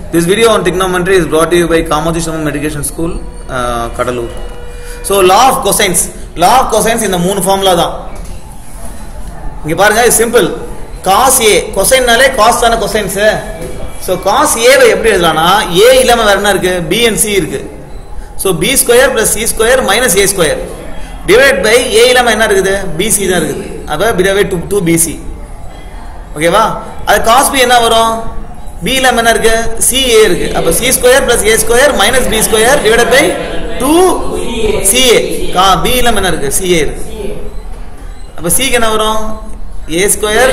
This video on trigonometry is brought to you by Kamaji Shamam Medication School, uh, Kadalur. So law of cosines. Law of cosines இந்த மூணு formula தான் இங்க பாருங்க simple cos A கொசைன்னாலே cos தானே cosines so cos ஏவை எப்படி எழுதலாம்னா ஏ இல்லாம வேற என்ன இருக்கு பி அண்ட் சி இருக்கு so B square plus C square minus A square divide by A இல்லாம என்ன இருக்குது பிசி தான் இருக்குது அப்போ டிவைட் டூ டூ பிசி ஓகேவா அது காஸ் பி என்ன வரும் பி இல்லாம என்ன இருக்கு சி ஏ இருக்கு அப்ப C square plus A square minus B square divide by two C A கா பி இல்லாம என்ன இருக்கு சி ஏ இருக்கு அப்ப சிக்கு என்ன வரும் A square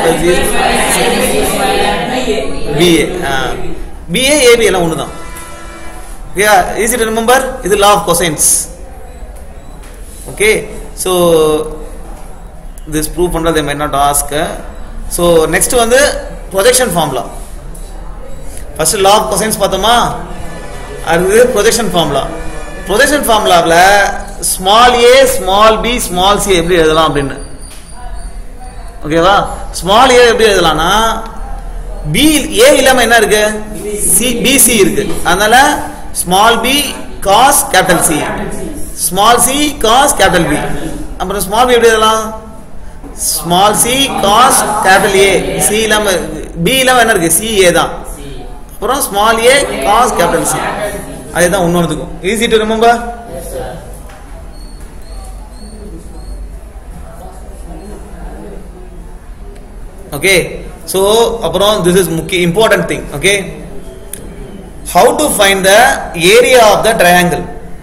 BA BA AB எல்லாம் ஒன்று தான் ஓகே ஈஸி டு ரிமெம்பர் இது law of cosines okay so this prove பண்ணுறது may not ask so next வந்து projection formula first law of cosines பார்த்தோமா அடுத்தது ப்ரொஜெக்ஷன் ஃபார்முலா ப்ரொஜெக்ஷன் ஃபார்முலாவில் small A small B small C எப்படி எழுதலாம் அப்படின்னு ஓகேவா ஸ்மால் ஏ எப்படி எழுதலாம்னா பி ஏ இல்லாம என்ன இருக்கு சி பிசி இருக்கு அதனால small B cos capital C small C cos capital B அப்புறம் ஸ்மால் பி எப்படி எழுதலாம் small C cos capital A C இல்லாம பி இல்லாம என்ன இருக்கு சி ஏ தான் அப்புறம் small A cos capital C அதுதான் இன்னொன்றுக்கும் easy to remember okay so அப்புறம் திஸ் இஸ் முக்கிய important thing okay how to find the area of the triangle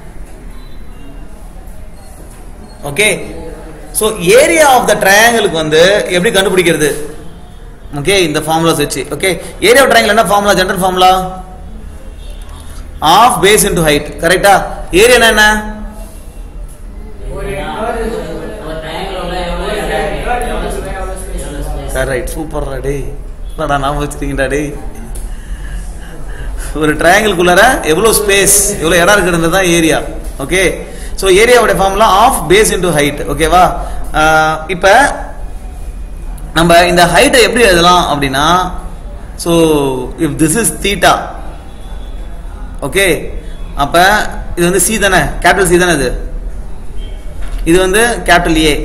okay so area of the ட்ரையாங்கிளுக்கு வந்து எப்படி கண்டுபிடிக்கிறது ஓகே இந்த ஃபார்முலாஸ் வச்சு ஓகே ஏரியா ஆஃப் ட்ரையாங்கிள் என்ன formula general formula of base into height கரெக்டா area என்ன கரெக்ட் சூப்பர் டேய் என்னடா நாம வச்சிருக்கீங்கடா டேய் ஒரு ட்ரையாங்கிள்குள்ளார எவ்வளோ ஸ்பேஸ் எவ்வளோ இடம் இருக்குன்றது தான் ஏரியா ஓகே ஸோ ஏரியாவோட formula of base into height ஓகேவா இப்போ நம்ம இந்த ஹைட்டை எப்படி எழுதலாம் அப்படின்னா so if this is theta okay அப்ப இது வந்து சி தானே கேபிட்டல் சி தானே இது இது வந்து கேபிட்டல் ஏ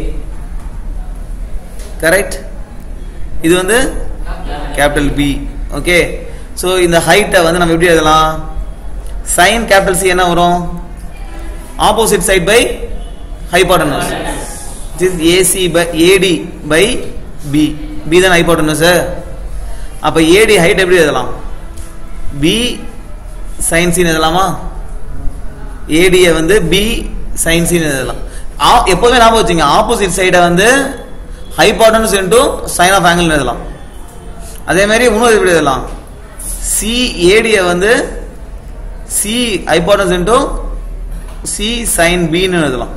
கரெக்ட் இது வந்து கேபிட்டல் பி ஓகே ஸோ இந்த ஹைட்டை வந்து நம்ம எப்படி எழுதலாம் சைன் கேபிட்டல் சி என்ன வரும் opposite side by hypotenuse is AC by AD by B B தான் ஹைபாட்டனஸ் அப்போ ஏடி ஹைட் எப்படி எழுதலாம் பி சைன் சீன் எழுதலாமா ஏடியை வந்து பி சைன் சீன் எழுதலாம் எப்போதுமே ஞாபகம் வச்சுங்க ஆப்போசிட் சைடை வந்து hypotenuse into sine of angle எழுதலாம் அதே மாதிரி இன்னொரு எப்படி எழுதலாம் சி ஏடியை வந்து C hypotenuse into C sine பின்னு எழுதலாம்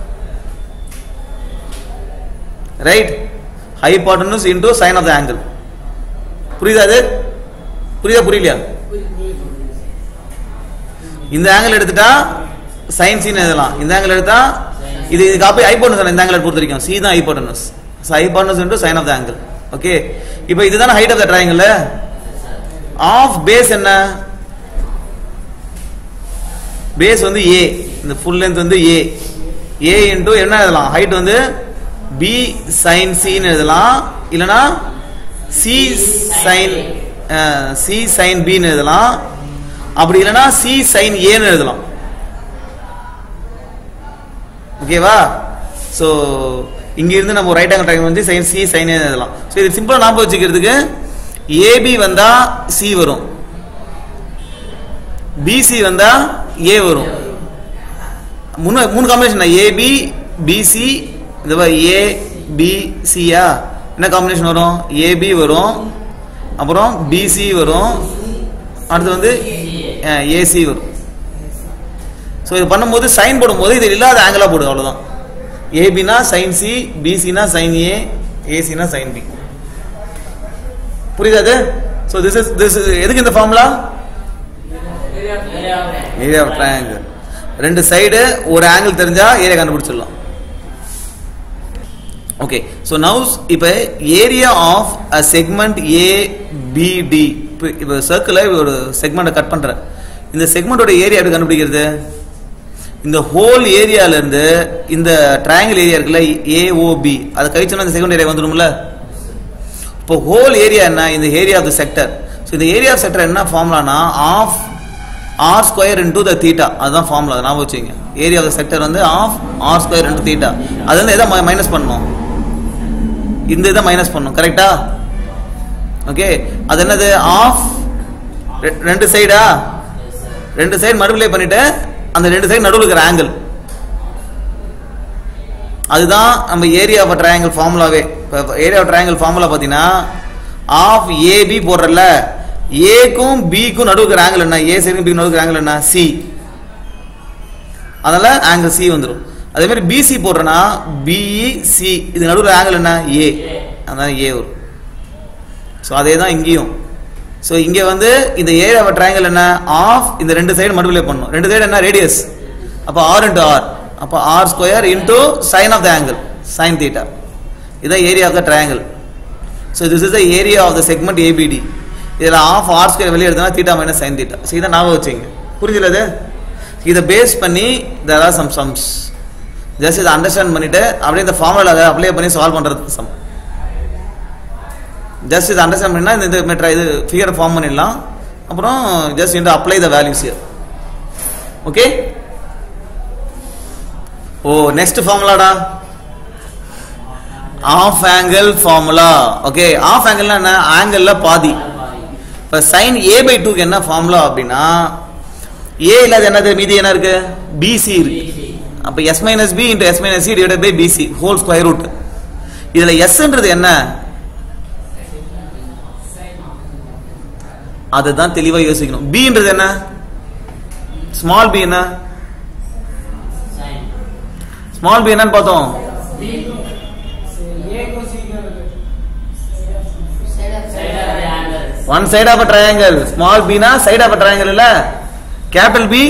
right hypotenuse into sine of the angle புரியுதா அது புரியுதா புரியலையா இந்த ஆங்கிள் எடுத்துட்டா சைன் சீன் எழுதலாம் இந்த ஆங்கிள் எடுத்தா இது இது காப்பி ஹைபோட்டனஸ் இந்த ஆங்கிள் பொறுத்த வரைக்கும் சி தான் hypotenuse hypotenuse into sine of the angle okay இப்போ இதுதானே height of the triangle of base என்ன பேஸ் வந்து ஏ இந்த ஃபுல் லென்த் வந்து ஏ ஏ இன்டு என்ன எழுதலாம் ஹைட் வந்து பி சைன் சின்னு எழுதலாம் இல்லனா சி சைன் சி சைன் பின்னு எழுதலாம் அப்படி இல்லைன்னா சி சைன் ஏன்னு எழுதலாம் ஓகேவா ஸோ இங்க இருந்து நம்ம ரைட் ஆங்கிள் ட்ரையாங்கிள் வந்து சைன் சி சைன் எழுதலாம் ஸோ இது சிம்பிளா ஞாபகம் வச்சுக்கிறதுக்கு ஏபி வந்தா சி வரும் பிசி வந்தா ஏ வரும் மூணு மூணு காம்பினேஷன் ஏபி பிசி இந்த ஏ பி சியா என்ன காம்பினேஷன் வரும் ஏபி வரும் அப்புறம் பிசி வரும் அடுத்து வந்து ஏசி வரும் ஸோ இது பண்ணும்போது சைன் போடும்போது இது இல்லாத ஆங்கிளா போடும் அவ்வளோதான் ஏபினா சைன் சி பிசினா சைன் ஏ ஏசினா சைன் பி புரியுதா அது ஸோ திஸ் இஸ் திஸ் எதுக்கு இந்த ஃபார்முலா ஏரியா ஆஃப் ட்ரையாங்கிள் ரெண்டு சைடு ஒரு ஆங்கிள் தெரிஞ்சா ஏரியா கண்டுபிடிச்சிடலாம் ஓகே ஸோ நவுஸ் இப்போ area of a segment A BD இப்போ இப்போ சர்க்கிளில் ஒரு செக்மெண்ட்டை கட் பண்ணுறேன் இந்த செக்மெண்ட்டோட ஏரியா எப்படி கண்டுபிடிக்கிறது இந்த ஹோல் ஏரியால இருந்து இந்த ட்ரையாங்கிள் ஏரியா இருக்குல்ல ஏஓபி அதை கழிச்சோன்னா இந்த செகண்ட் ஏரியா வந்துடும்ல இப்போ ஹோல் ஏரியா என்ன இந்த area of the sector so இந்த ஏரியா ஆஃப் செக்டர் என்ன ஃபார்முலானா half R square into the theta அதுதான் ஃபார்முலா அதை ஞாபகம் வச்சுங்க ஏரியா ஆஃப் த செக்டர் வந்து half R square into theta அது வந்து எதை மைனஸ் பண்ணணும் இந்த இதை மைனஸ் பண்ணணும் கரெக்டா ஓகே அது என்னது ஆஃப் ரெண்டு சைடா ரெண்டு சைடு மறுபிளை பண்ணிட்டு அந்த ரெண்டு சைடு நடுவில் இருக்கிற ஆங்கிள் அதுதான் நம்ம ஏரியா ஆஃப் ட்ரையாங்கிள் ஃபார்முலாவே இப்போ ஏரியா ஆஃப் ட்ரையாங்கிள் ஃபார்முலா பார்த்தீங்கன்னா ஆஃப் ஏபி போடுறல ஏக்கும் பிக்கும் நடுவுக்கு இருக்கிற ஆங்கிள் என்ன ஏ சைடுக்கும் பிக்கு நடுவுக்கு ஆங்கிள் என்ன சி அதனால ஆங்கிள் சி வந்துடும் அதே மாதிரி பிசி போடுறேன்னா பிஇ சி இது நடுவில் ஆங்கிள் என்ன ஏ அதனால ஏ வரும் ஸோ அதே தான் இங்கேயும் ஸோ இங்கே வந்து இந்த ஏரியா ட்ரையாங்கிள் என்ன ஆஃப் இந்த ரெண்டு சைடு மல்டிப்ளை பண்ணணும் ரெண்டு சைடு என்ன ரேடியஸ் அப்போ ஆர் இன்ட்டு ஆர் அப்போ R square into sine of the angle sine theta இதான் area of the triangle so this is the area of the segment ABD இதில் ஆஃப் ஆர் ஸ்கொயர் வெளியே எடுத்தா theta minus sine theta so இதை ஞாபகம் வச்சுங்க புரிஞ்சுல அது இதை பேஸ் பண்ணி there are some sums just இதை அண்டர்ஸ்டாண்ட் பண்ணிட்டு அப்படியே இந்த ஃபார்முலா அதை அப்ளை பண்ணி சால்வ் பண்ணுறது சம் ஜஸ்ட் இதை அண்டர்ஸ்டாண்ட் பண்ணா இந்த மெட்ரா இது ஃபிகர் ஃபார்ம் பண்ணிடலாம் அப்புறம் ஜஸ்ட் இந்த apply the values here okay oh next ஃபார்முலாடா half angle formula okay half ஆங்கிள்னா என்ன ஆங்கிள்ல பாதி இப்போ சைன் ஏ பை டூக்கு என்ன ஃபார்முலா அப்படின்னா ஏ இல்லாத என்னது மீதி என்ன இருக்கு பிசி இருக்கு அப்போ S minus B into S minus C divide by BC whole square root இதுல எஸ்ன்றது என்ன அதுதான் தெளிவா யோசிக்கணும் பின்றது என்ன ஸ்மால் பி என்ன ஸ்மால் பி என்னன்னு பார்த்தோம் one side of triangle small பினா சைட் ஆஃப் ட்ரையாங்கிள் இல்ல capital B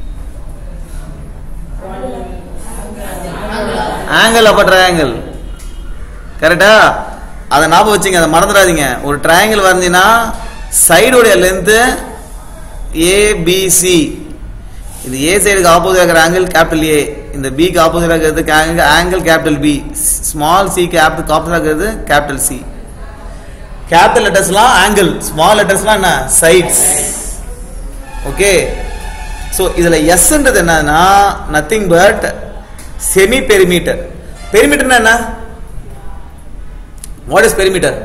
angle of triangle கரெக்டா அதை ஞாபகம் வச்சுங்க அதை மறந்துடாதீங்க ஒரு ட்ரையாங்கிள் வரைஞ்சினா சைடுடைய லென்த்து ஏபிசி இது ஏ சைடுக்கு ஆப்போசிட் இருக்கிற ஆங்கிள் கேபிட்டல் ஏ இந்த பிக்கு ஆப்போசிட் இருக்கிறது angle capital B small C capital opposite இருக்கிறது கேபிட்டல் சி கேபிட்டல் லெட்டர்ஸ்லாம் ஆங்கிள் ஸ்மால் லெட்டர்ஸ்லாம் என்ன சைட்ஸ் ஓகே ஸோ இதில் எஸ்ன்றது என்னன்னா நத்திங் பட் செமி பெரிமீட்டர் பெரிமீட்டர்னா என்ன what is perimeter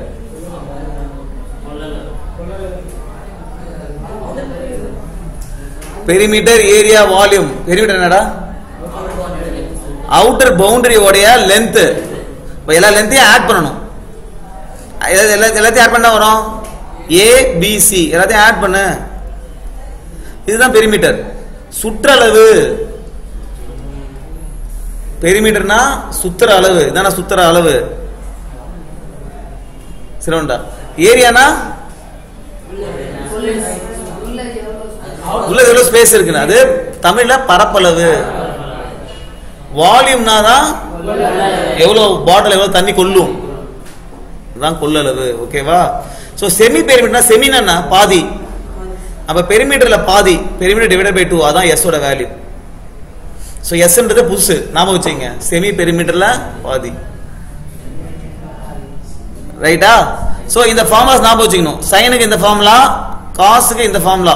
perimeter area volume perimeter என்னடா அவுட்டர் பவுண்டரி உடைய லென்த் இப்போ எல்லா லென்த்தையும் ஆட் பண்ணணும் எல்லா- எல்லா- எல்லாத்தையும் ஆட் பண்ணா வரும் ஏ பிசி எல்லாத்தையும் ஆட் பண்ணு இதுதான் பெரிமீட்டர் சுற்றளவு பெரிமீட்டர்னா சுத்துற அளவு இதான சுத்துற அளவு சிரவண்டா ஏரியானா உள்ள எவ்வளவு ஸ்பேஸ் இருக்குன்னு அது தமிழ்ல பரப்பளவு வால்யூம்னா தான் எவ்வளவு பாட்டில் எவ்வளவு தண்ணி கொள்ளும் இதுதான் கொள்ளளவு ஓகேவா சோ செமி பெரிமீட்டர்னா செமினா பாதி அப்ப பெரிமீட்டர்ல பாதி பெரிமீட்டர் டிவைடட் பை டூ அதான் எஸ் ஓட வேல்யூ ஸோ எஸ்ன்றது புதுசு நாம வச்சுங்க செமி பெரிமீட்டர்ல பாதி ரைட்டா சோ இந்த ஃபார்முலாஸ் ஞாபகம் வச்சுக்கணும் சைனுக்கு இந்த ஃபார்முலா காசுக்கு இந்த ஃபார்முலா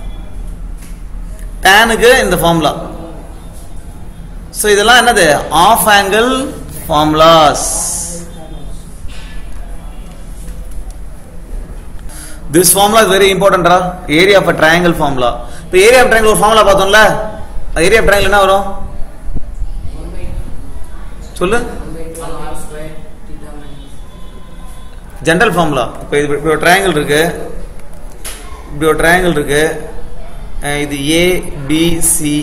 டேனுக்கு இந்த ஃபார்முலா சோ இதெல்லாம் என்னது half angle formulas this formula is very இம்பார்ட்டன்டா ஏரியா ஆஃப் ட்ரையாங்கிள் ஃபார்முலா இப்போ ஏரியா ஆஃப் ட்ரையாங்கிள் ஒரு ஃபார்முலா பார்த்தோம்ல ஏரியா ஆஃப் ட்ரையாங்கிள் என்ன வரும் சொல்லு ஜென்ரல் ஃபார்முலா இப்போ இது இப்படி ஒரு ட்ரையாங்கிள் இருக்கு இப்படி ஒரு ட்ரையாங்கிள் இருக்கு அஹ் இது A B C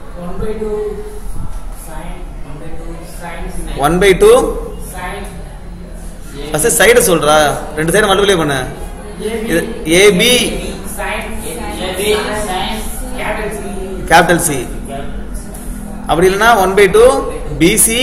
one by two first side சொல்றா ரெண்டு சைடு மல்டிப்ளை பண்ணு இது ஏபி கேபிட்டல் சி அப்படி இல்லைன்னா one by two BC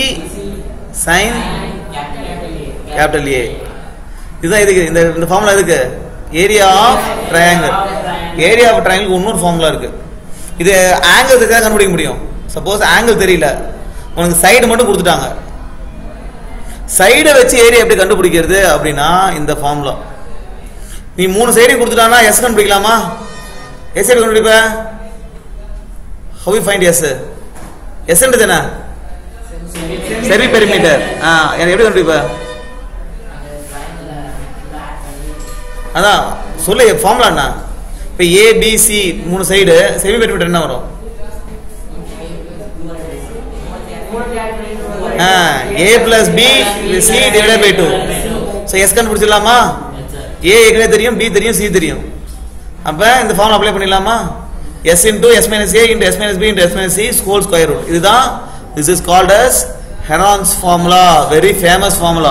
sine capital A இதுதான் இதுக்கு இந்த இந்த ஃபார்முலா எதுக்கு area of triangle area of triangle இன்னொரு ஃபார்முலா இருக்கு இது ஆங்கிள் தெரிஞ்சா கண்டுபிடிக்க முடியும் சப்போஸ் ஆங்கிள் தெரியல உனக்கு சைடு மட்டும் கொடுத்துட்டாங்க சைடை வச்சு ஏரியா எப்படி கண்டுபிடிக்கிறது அப்படின்னா இந்த ஃபார்முலா நீ மூணு சைடையும் கொடுத்துட்டானா எஸ் கண்டுபிடிக்கலாமா எஸ் எப்படி கண்டுபிடிப்ப ஹவு ஃபைண்ட் எஸ் எஸ்ன்றது என்ன செமி பெரிமீட்டர் ஆ எனக்கு எப்படி கண்டுபிடிப்ப அதான் சொல்லு ஃபார்முலா என்ன இப்போ ஏ பி சி மூணு சைடு செமி பெரிமீட்டர் என்ன வரும் A plus B C divide by two so S கண்டுபிடிச்சிடலாமா ஏ ஏற்கனவே தெரியும் பி தெரியும் சி தெரியும் அப்போ இந்த ஃபார்முலா அப்ளை பண்ணிடலாமா S into S minus A into S minus B into S minus C whole square root இதுதான் this is called as Heron's formula very famous formula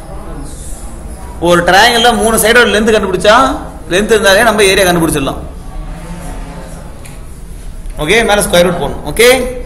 ஒரு ட்ரையாங்கிள் மூணு சைடோட லென்த் கண்டுபிடிச்சா லென்த் இருந்தாலே நம்ம ஏரியா கண்டுபிடிச்சிடலாம் okay மேலே ஸ்கொயர் ரூட் போடணும் ஓகே